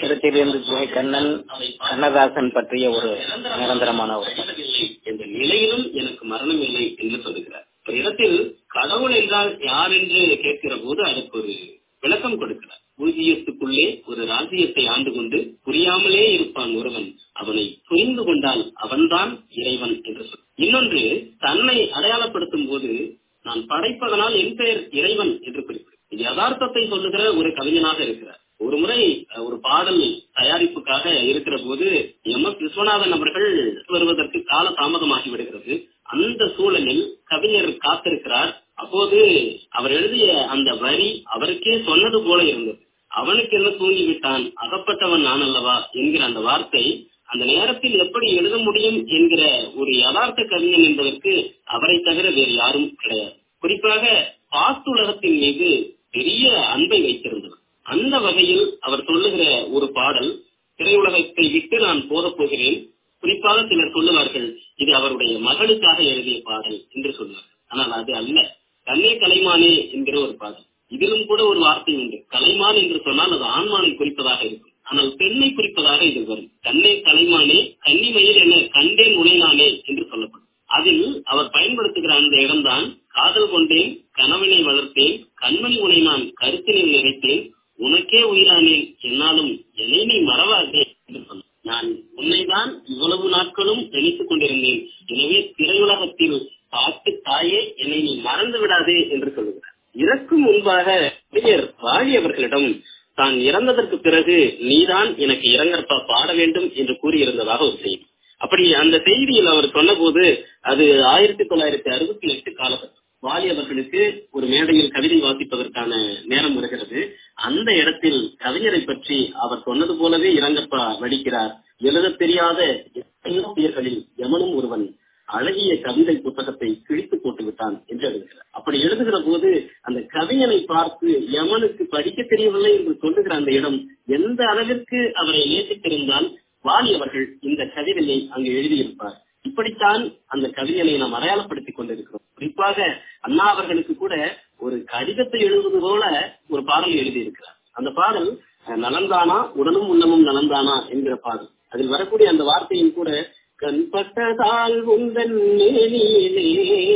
இடத்திலிருந்து துணை கண்ணன் கண்ணதாசன் பற்றிய ஒரு நிரந்தரமான ஒரு என்ற நிலையிலும் எனக்கு மரணம் இல்லை என்று சொல்லுகிறார் ஒரு இடத்தில் கடவுள் என்றால் யார் என்று கேட்கிற போது அதற்கு ஒரு விளக்கம் கொடுக்கிறார் பூஜ்ஜியத்துக்குள்ளே ஒரு ராஜ்யத்தை ஆண்டு கொண்டு புரியாமலே இருப்பான் ஒருவன் அவனை புரிந்து கொண்டால் அவன்தான் இறைவன் என்று சொல் இன்னொன்று தன்னை அடையாளப்படுத்தும் போது நான் படைப்பதனால் என் பெயர் இறைவன் என்று குறிப்பிடும் யதார்த்தத்தை சொல்லுகிற ஒரு கவிஞனாக இருக்கிறார் ஒரு முறை ஒரு பாடல் தயாரிப்புக்காக இருக்கிற போது எம் எஸ் விஸ்வநாதன் அவர்கள் வருவதற்கு கால தாமதமாகி விடுகிறது அந்த சூழலில் கவிஞர் காத்திருக்கிறார் அப்போது அவர் எழுதிய அந்த வரி அவருக்கே சொன்னது போல இருந்தது அவனுக்கு என்ன தூங்கிவிட்டான் அகப்பட்டவன் நான் அல்லவா என்கிற அந்த வார்த்தை அந்த நேரத்தில் எப்படி எழுத முடியும் என்கிற ஒரு யதார்த்த கவிஞன் என்பதற்கு அவரை தவிர வேறு யாரும் கிடையாது குறிப்பாக பாஸ்துலகத்தின் மீது பெரிய அன்பை வைத்திருந்தவர் அந்த வகையில் அவர் சொல்லுகிற ஒரு பாடல் திரையுலகத்தை விட்டு நான் போகப் போகிறேன் குறிப்பாக சிலர் சொல்லுவார்கள் இது அவருடைய மகளுக்காக எழுதிய பாடல் என்று சொல்லுவார்கள் ஆனால் அது அல்ல கண்ணே கலைமானே என்கிற ஒரு பாடல் இதிலும் கூட ஒரு வார்த்தை உண்டு கலைமான் என்று சொன்னால் அது ஆண்மானை குறிப்பதாக இருக்கும் ஆனால் பெண்ணை குறிப்பதாக இது வரும் கண்ணே கலைமானே கன்னிமையில் என கண்டேன் உனைனானே என்று சொல்லப்படும் அதில் அவர் பயன்படுத்துகிற அந்த இடம்தான் காதல் கொண்டேன் கணவனை வளர்த்தேன் கண்மணி உனை நான் கருத்தினில் நிறைத்தேன் உனக்கே உயிரானேன் என்னாலும் என்னை நீ மறவாதே என்று சொன்னார் நான் உன்னைதான் இவ்வளவு நாட்களும் நினைத்துக் கொண்டிருந்தேன் எனவே திரையுலகத்தில் பாட்டு தாயே என்னை நீ மறந்து விடாதே என்று சொல்லுகிறார் இறக்கும் முன்பாக கவிஞர் வாழி அவர்களிடம் தான் இறந்ததற்கு பிறகு நீதான் எனக்கு இரங்கற்பா பாட வேண்டும் என்று கூறியிருந்ததாக ஒரு செய்தி அப்படி அந்த செய்தியில் அவர் சொன்னபோது அது ஆயிரத்தி தொள்ளாயிரத்தி அறுபத்தி எட்டு காலகட்டம் வாலி அவர்களுக்கு ஒரு மேடையில் கவிதை வாசிப்பதற்கான நேரம் வருகிறது அந்த இடத்தில் கவிஞரை பற்றி அவர் சொன்னது போலவே இரங்கப்பா வடிக்கிறார் எழுத தெரியாத எத்தனையோ பெயர்களில் எவனும் ஒருவன் அழகிய கவிதை புத்தகத்தை கிழித்து போட்டு விட்டான் என்று எழுதுகிறார் அப்படி எழுதுகிற போது அந்த கவிஞனை பார்த்து யமனுக்கு படிக்க தெரியவில்லை என்று சொல்லுகிற அந்த இடம் எந்த அளவிற்கு அவரை நேசித்திருந்தால் வாலி அவர்கள் இந்த கவிதையை அங்கு எழுதியிருப்பார் இப்படித்தான் அந்த கவிஞனை நாம் அடையாளப்படுத்திக் கொண்டிருக்கிறோம் குறிப்பாக அண்ணா அவர்களுக்கு கூட ஒரு கடிதத்தை எழுதுவது போல ஒரு பாடல் எழுதியிருக்கிறார் அந்த பாடல் நலந்தானா உடலும் உள்ளமும் நலந்தானா என்கிற பாடல் அதில் வரக்கூடிய அந்த வார்த்தையும் கூட கண்பட்டதால் உந்தன் மேனியிலே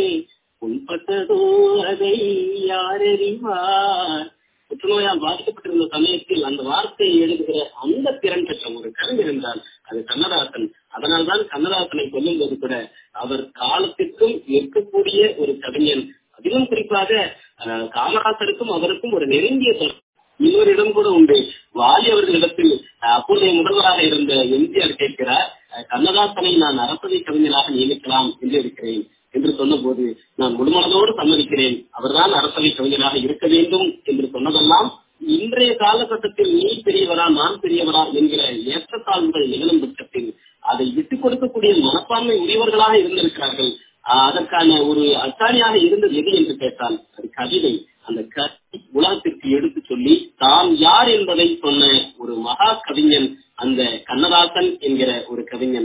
உன்பட்டதோ அதை யாரறிவார் புற்றுநோயால் பாதிக்கப்பட்டிருந்த சமயத்தில் அந்த வார்த்தையை எழுதுகிற அந்த திறன் பெற்ற ஒரு கவிஞர் என்றால் அது கண்ணதாசன் அதனால்தான் கண்ணதாசனை சொல்லும் போது கூட அவர் காலத்திற்கும் இருக்கக்கூடிய ஒரு கவிஞன் அதிலும் குறிப்பாக காமராசருக்கும் அவருக்கும் ஒரு நெருங்கிய தொடர்பு இன்னொரு இடம் கூட உண்டு வாலி அவர்களிடத்தில் அப்போதைய முதல்வராக இருந்த எம்ஜிஆர் கேட்கிறார் கண்ணதாசனை நான் அரசவை கவிஞராக நியமிக்கலாம் என்று இருக்கிறேன் என்று சொன்ன போது நான் முழுமனதோடு சம்மதிக்கிறேன் அவர்தான் அரசவை கவிஞராக இருக்க வேண்டும் என்று சொன்னதெல்லாம் இன்றைய காலகட்டத்தில் நீ பெரியவரா நான் பெரியவரா என்கிற ஏற்றத்தாழ்வுகள் நிகழும் பட்சத்தில் அதை விட்டுக் கொடுக்கக்கூடிய மனப்பான்மை உரியவர்களாக இருந்திருக்கிறார்கள் அதற்கான ஒரு அச்சாணியாக இருந்தது எது என்று கேட்டால் அது கவிதை அந்த கவி உலகத்திற்கு எடுத்து சொல்லி தாம் யார் என்பதை சொன்ன ஒரு மகா கவிஞன் அந்த கண்ணதாசன் என்கிற ஒரு கவிஞன்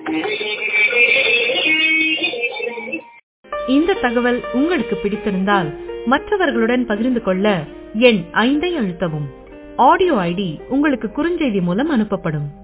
இந்த தகவல் உங்களுக்கு பிடித்திருந்தால் மற்றவர்களுடன் பகிர்ந்து கொள்ள எண் ஐந்தை அழுத்தவும் ஆடியோ ஐடி உங்களுக்கு குறுஞ்செய்தி மூலம் அனுப்பப்படும்